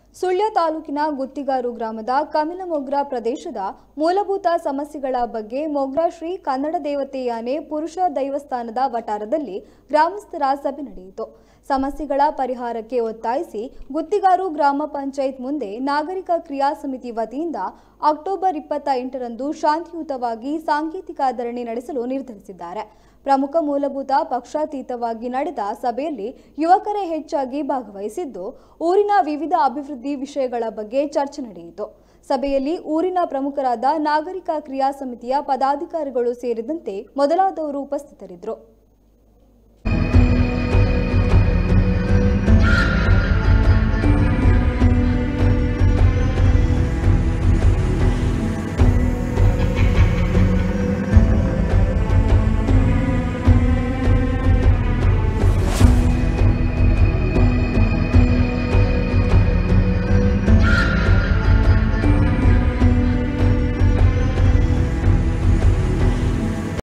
ಸುಳ್ಯ ತಾಲೂಕಿನ ಗುತ್ತಿಗಾರು ಗ್ರಾಮದ ಕಮಿಲಮೊಗ್ರ ಪ್ರದೇಶದ ಮೂಲಭೂತ ಸಮಸ್ಯೆಗಳ ಬಗ್ಗೆ ಮೊಗ್ರಾ ಶ್ರೀ ಕನ್ನಡ ದೇವತೆಯಾನೆ ಪುರುಷ ದೈವಸ್ಥಾನದ ವಟಾರದಲ್ಲಿ ಗ್ರಾಮಸ್ಥರ ಸಭೆ ನಡೆಯಿತು ಸಮಸ್ಯೆಗಳ ಪರಿಹಾರಕ್ಕೆ ಒತ್ತಾಯಿಸಿ ಗುತ್ತಿಗಾರು ಗ್ರಾಮ ಪಂಚಾಯತ್ ಮುಂದೆ ನಾಗರಿಕ ಕ್ರಿಯಾ ಸಮಿತಿ ವತಿಯಿಂದ ಅಕ್ಟೋಬರ್ ಇಪ್ಪತ್ತ ಎಂಟರಂದು ಶಾಂತಿಯುತವಾಗಿ ಸಾಂಕೇತಿಕ ಧರಣಿ ನಡೆಸಲು ನಿರ್ಧರಿಸಿದ್ದಾರೆ ಪ್ರಮುಖ ಮೂಲಭೂತ ಪಕ್ಷಾತೀತವಾಗಿ ನಡೆದ ಸಭೆಯಲ್ಲಿ ಯುವಕರೇ ಹೆಚ್ಚಾಗಿ ಭಾಗವಹಿಸಿದ್ದು ಊರಿನ ವಿವಿಧ ಅಭಿವೃದ್ಧಿ ವಿಷಯಗಳ ಬಗ್ಗೆ ಚರ್ಚೆ ನಡೆಯಿತು ಸಭೆಯಲ್ಲಿ ಊರಿನ ಪ್ರಮುಖರಾದ ನಾಗರಿಕ ಕ್ರಿಯಾ ಸಮಿತಿಯ ಪದಾಧಿಕಾರಿಗಳು ಸೇರಿದಂತೆ ಮೊದಲಾದವರು ಉಪಸ್ಥಿತರಿದ್ದರು